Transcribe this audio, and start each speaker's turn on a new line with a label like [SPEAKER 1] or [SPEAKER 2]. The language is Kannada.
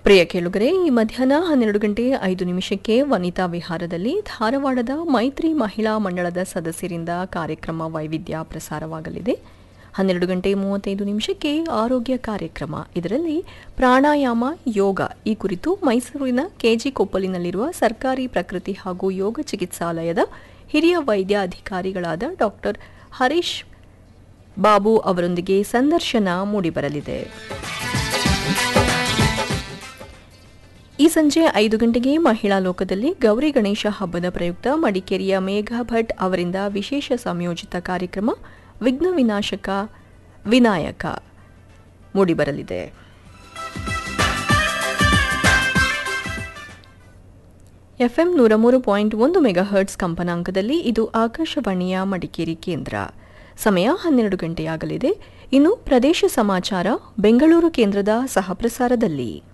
[SPEAKER 1] ಪ್ರಿಯ ಕೇಳುಗರೆ ಈ ಮಧ್ಯಾಹ್ನ ಹನ್ನೆರಡು ಗಂಟೆ ಐದು ನಿಮಿಷಕ್ಕೆ ವನಿತಾ ವಿಹಾರದಲ್ಲಿ ಧಾರವಾಡದ ಮೈತ್ರಿ ಮಹಿಳಾ ಮಂಡಳದ ಸದಸ್ಯರಿಂದ ಕಾರ್ಯಕ್ರಮ ವೈವಿಧ್ಯ ಪ್ರಸಾರವಾಗಲಿದೆ ಹನ್ನೆರಡು ಗಂಟೆ ಮೂವತ್ತೈದು ನಿಮಿಷಕ್ಕೆ ಆರೋಗ್ಯ ಕಾರ್ಯಕ್ರಮ ಇದರಲ್ಲಿ ಪ್ರಾಣಾಯಾಮ ಯೋಗ ಈ ಕುರಿತು ಮೈಸೂರಿನ ಕೆಜಿ ಕೊಪ್ಪಲಿನಲ್ಲಿರುವ ಸರ್ಕಾರಿ ಪ್ರಕೃತಿ ಹಾಗೂ ಯೋಗ ಚಿಕಿತ್ಸಾಲಯದ ಹಿರಿಯ ವೈದ್ಯ ಅಧಿಕಾರಿಗಳಾದ ಡಾಕ್ಟರ್ ಹರೀಶ್ ಬಾಬು ಅವರೊಂದಿಗೆ ಸಂದರ್ಶನ ಮೂಡಿಬರಲಿದೆ ಈ ಸಂಜೆ ಐದು ಗಂಟೆಗೆ ಮಹಿಳಾ ಲೋಕದಲ್ಲಿ ಗೌರಿ ಗಣೇಶ ಹಬ್ಬದ ಪ್ರಯುಕ್ತ ಮಡಿಕೇರಿಯ ಮೇಘಾ ಭಟ್ ಅವರಿಂದ ವಿಶೇಷ ಸಂಯೋಜಿತ ಕಾರ್ಯಕ್ರಮ ವಿಘ್ನ ವಿನಾಶಕ ವಿನಾಯಕ ಮೂಡಿಬರಲಿದೆ ಎಫ್ಎಂ ನೂರ ಮೂರು ಪಾಯಿಂಟ್ ಒಂದು ಮೆಗಾಹರ್ಟ್ಸ್ ಕಂಪನಾಂಕದಲ್ಲಿ ಇದು ಆಕಾಶವಾಣಿಯ ಮಡಿಕೇರಿ ಕೇಂದ್ರ ಸಮಯ ಹನ್ನೆರಡು ಗಂಟೆಯಾಗಲಿದೆ ಇನ್ನು ಪ್ರದೇಶ ಸಮಾಚಾರ ಬೆಂಗಳೂರು ಕೇಂದ್ರದ ಸಹಪ್ರಸಾರದಲ್ಲಿ